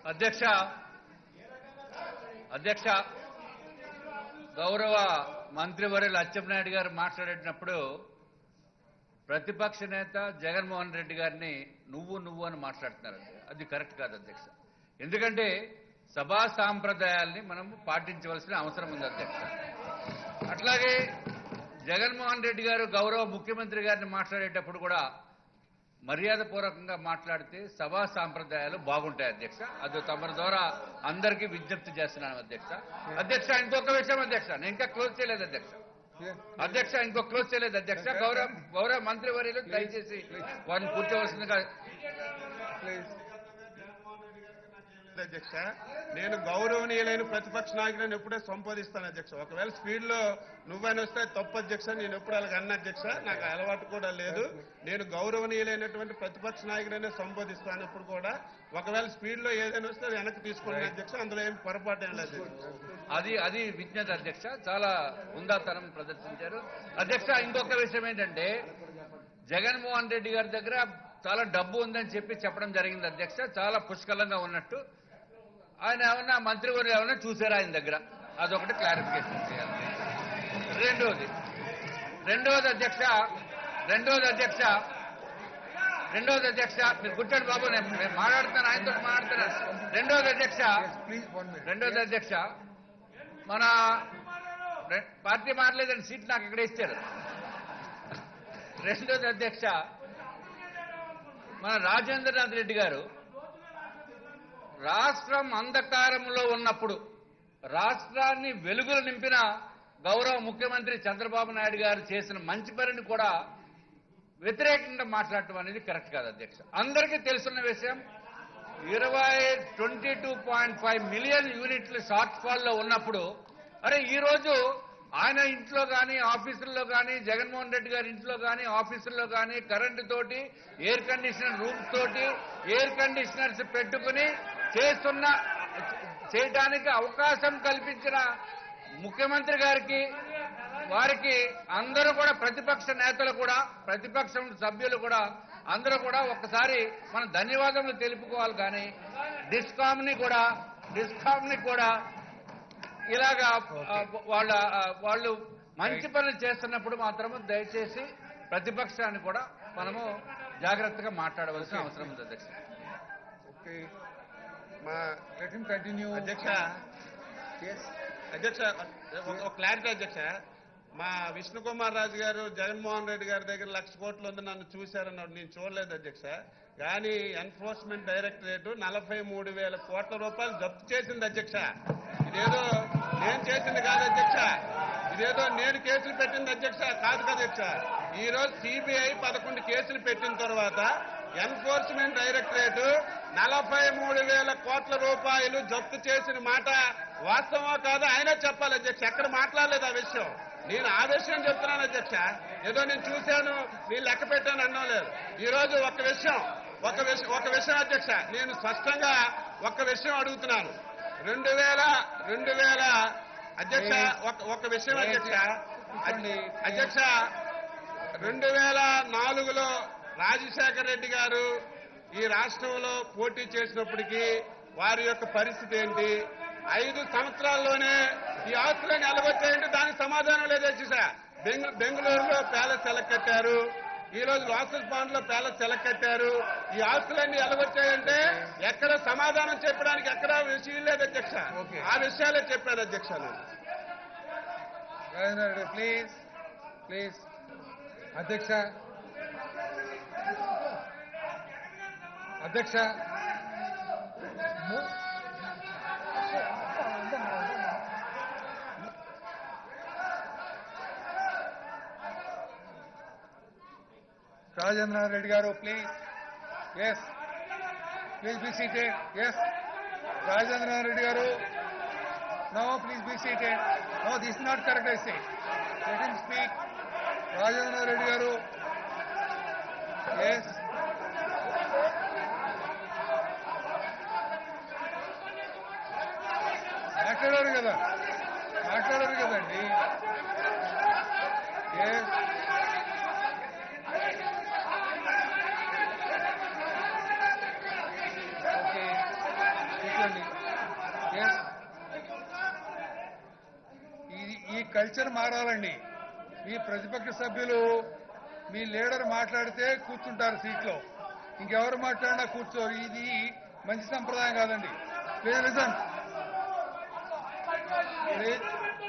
అధ్యక్ష అధ్యక్ష గౌరవ మంత్రివర్యులు అచ్చెన్నాయుడు గారు మాట్లాడేటప్పుడు ప్రతిపక్ష నేత జగన్మోహన్ రెడ్డి గారిని నువ్వు నువ్వు అని మాట్లాడుతున్నారు అది కరెక్ట్ కాదు అధ్యక్ష ఎందుకంటే సభా సాంప్రదాయాల్ని మనం పాటించవలసిన అవసరం ఉంది అధ్యక్ష అట్లాగే జగన్మోహన్ రెడ్డి గారు గౌరవ ముఖ్యమంత్రి గారిని మాట్లాడేటప్పుడు కూడా మర్యాదపూర్వకంగా మాట్లాడితే సభా సాంప్రదాయాలు బాగుంటాయి అధ్యక్ష అది తమ ద్వారా అందరికీ విజ్ఞప్తి చేస్తున్నాను అధ్యక్ష అధ్యక్ష ఇంకొక విషయం అధ్యక్ష నేను ఇంకా క్లోజ్ చేయలేదు అధ్యక్ష అధ్యక్ష ఇంకో క్లోజ్ చేయలేదు అధ్యక్ష గౌరవ గౌరవ మంత్రివర్యులు దయచేసి వారిని కూర్చోవలసిందిగా ప్లీజ్ అధ్యక్ష నేను గౌరవనీయులైన ప్రతిపక్ష నాయకులను ఎప్పుడే సంపాదిస్తాను అధ్యక్ష ఒకవేళ స్పీడ్ లో నువ్వైనా వస్తే తప్పు అధ్యక్ష నేను ఎప్పుడు అలాగ అన్న అధ్యక్ష నాకు అలవాటు కూడా లేదు నేను గౌరవనీయులైనటువంటి ప్రతిపక్ష నాయకులనే సంబోధిస్తాను ఇప్పుడు కూడా ఒకవేళ స్పీడ్ లో ఏదైనా వస్తే అది వెనక్కి తీసుకోండి అధ్యక్ష అందులో ఏం పొరపాటు ఏం లేదు అది అది విజ్ఞత అధ్యక్ష చాలా ఉందాతనం ప్రదర్శించారు అధ్యక్ష ఇంకొక విషయం ఏంటంటే జగన్మోహన్ రెడ్డి గారి దగ్గర చాలా డబ్బు ఉందని చెప్పి చెప్పడం జరిగింది అధ్యక్ష చాలా పుష్కలంగా ఉన్నట్టు ఆయన ఏమన్నా మంత్రివర్యులు ఏమన్నా చూసారా ఆయన దగ్గర అదొకటి క్లారిఫికేషన్ చేయాలి రెండోది రెండోది అధ్యక్ష రెండోది అధ్యక్ష రెండోది అధ్యక్ష మీరు కూర్చోండి బాబు నేను నేను మాట్లాడుతాను ఆయనతో మాట్లాడుతాను రెండోది అధ్యక్ష ప్లీజ్ వన్ మినిట్ రెండోది అధ్యక్ష మన రె- పార్టీ మారలేదని సీట్ నాకు ఇక్కడ ఇచ్చారు రెండోది అధ్యక్ష మన రాజేంద్రనాథ్ రెడ్డి గారు రాష్ట్రం అంధకారంలో ఉన్నప్పుడు రాష్ట్రాన్ని వెలుగులు నింపిన గౌరవ ముఖ్యమంత్రి చంద్రబాబు నాయుడు గారు చేసిన మంచి పనిని కూడా వ్యతిరేకంగా మాట్లాడటం అనేది కరెక్ట్ కాదు అధ్యక్ష అందరికీ తెలుసున్న విషయం ఇరవై twenty two point five million యూనిట్లు షార్ట్ ఫాల్ లో ఉన్నప్పుడు అరే ఈ రోజు ఆయన ఇంట్లో కానీ ఆఫీసుల్లో కానీ జగన్మోహన్ రెడ్డి గారి ఇంట్లో కానీ ఆఫీసుల్లో కానీ కరెంటు తోటి ఎయిర్ కండిషనర్ రూమ్స్ తోటి ఎయిర్ కండిషనర్స్ పెట్టుకుని చేస్తున్న చేయడానికి అవకాశం కల్పించిన ముఖ్యమంత్రి గారికి వారికి అందరూ కూడా ప్రతిపక్ష నేతలు కూడా ప్రతిపక్షం సభ్యులు కూడా అందరూ కూడా ఒక్కసారి మన ధన్యవాదములు తెలుపుకోవాలి కానీ డిస్కామ్ ని కూడా డిస్కామ్ ని కూడా ఇలాగా ఆ, వాళ్ళ ఆ, వాళ్ళు మంచి పనులు చేస్తున్నప్పుడు మాత్రము దయచేసి ప్రతిపక్షాన్ని కూడా మనము జాగ్రత్తగా మాట్లాడవలసిన అవసరం ఉంది అధ్యక్ష ఓకే మా లెట్ హిమ్ కంటిన్యూ అధ్యక్ష yes అధ్యక్ష ఒక- ఒక క్లారిటీ అధ్యక్ష మా విష్ణు కుమార్ రాజు గారు జగన్మోహన్ రెడ్డి గారి దగ్గర లక్ష కోట్లు ఉంది నన్ను చూశారన్నాడు నేను చూడలేదు అధ్యక్ష కానీ ఎన్ఫోర్స్మెంట్ డైరెక్టరేట్ నలభై మూడు వేల కోట్ల రూపాయలు జప్తు చేసింది అధ్యక్ష ఇదేదో నేను చేసింది కాదు అధ్యక్ష ఇదేదో నేను కేసులు పెట్టింది అధ్యక్ష కాదు కదా అధ్యక్ష ఈ రోజు సిబిఐ పదకొండు కేసులు పెట్టిన తర్వాత ఎన్ఫోర్స్మెంట్ డైరెక్టరేట్ నలభై మూడు వేల కోట్ల రూపాయలు జప్తు చేసిన మాట వాస్తవమా కాదా ఆయన చెప్పాలి అధ్యక్ష ఎక్కడ మాట్లాడలేదు ఆ విషయం నేను ఆ విషయం చెప్తున్నాను అధ్యక్ష ఏదో నేను చూశాను నేను లెక్క పెట్టాను అన్నాం లేదు ఈ రోజు ఒక విషయం ఒక విషయం ఒక విషయం అధ్యక్ష నేను స్పష్టంగా ఒక విషయం అడుగుతున్నాను రెండు వేల రెండు వేల అధ్యక్ష ఒక ఒక విషయం అధ్యక్ష అధ్య- అధ్యక్ష రెండు వేల నాలుగులో రాజశేఖర రెడ్డి గారు ఈ రాష్ట్రంలో పోటీ చేసినప్పటికీ వారి యొక్క పరిస్థితి ఏంటి ఐదు సంవత్సరాల్లోనే ఈ ఆస్తులను ఎలగొచ్చాయంటే దానికి సమాధానం లేదు అధ్యక్ష బెంగ బెంగళూరులో ప్యాలెస్ ఎలక్కట్టారు ఈ రోజు లాసెస్ బాండ్ లో ప్యాలెస్ ఎలక్కట్టారు ఈ ఆస్తులన్నీ ఎలగొచ్చాయంటే ఎక్కడ సమాధానం చెప్పడానికి ఎక్కడ విషయం లేదు అధ్యక్ష Okay. ఆ విషయాలే చెప్పాను అధ్యక్ష నేను రాజేంద్ర రెడ్డి ప్లీజ్ ప్లీజ్ అధ్యక్ష అధ్యక్ష ము- Rajendra Reddy garu please yes please be seated yes Rajendra Reddy garu No, please be seated. No, this is not correct, I say. Let him speak. Rajendra Reddy garu. Yes. మాట్లాడారు కదా మాట్లాడారు కదండి ఎస్ ఓకే కూర్చోండి ఎస్ ఇది ఈ కల్చర్ మారాలండి మీ ప్రతిపక్ష సభ్యులు మీ లీడర్ మాట్లాడితే కూర్చుంటారు సీట్లో ఇంకెవరు మాట్లాడినా కూర్చోరు ఇది మంచి సంప్రదాయం కాదండి ప్లీజ్ లిసన్ ప్లీజ్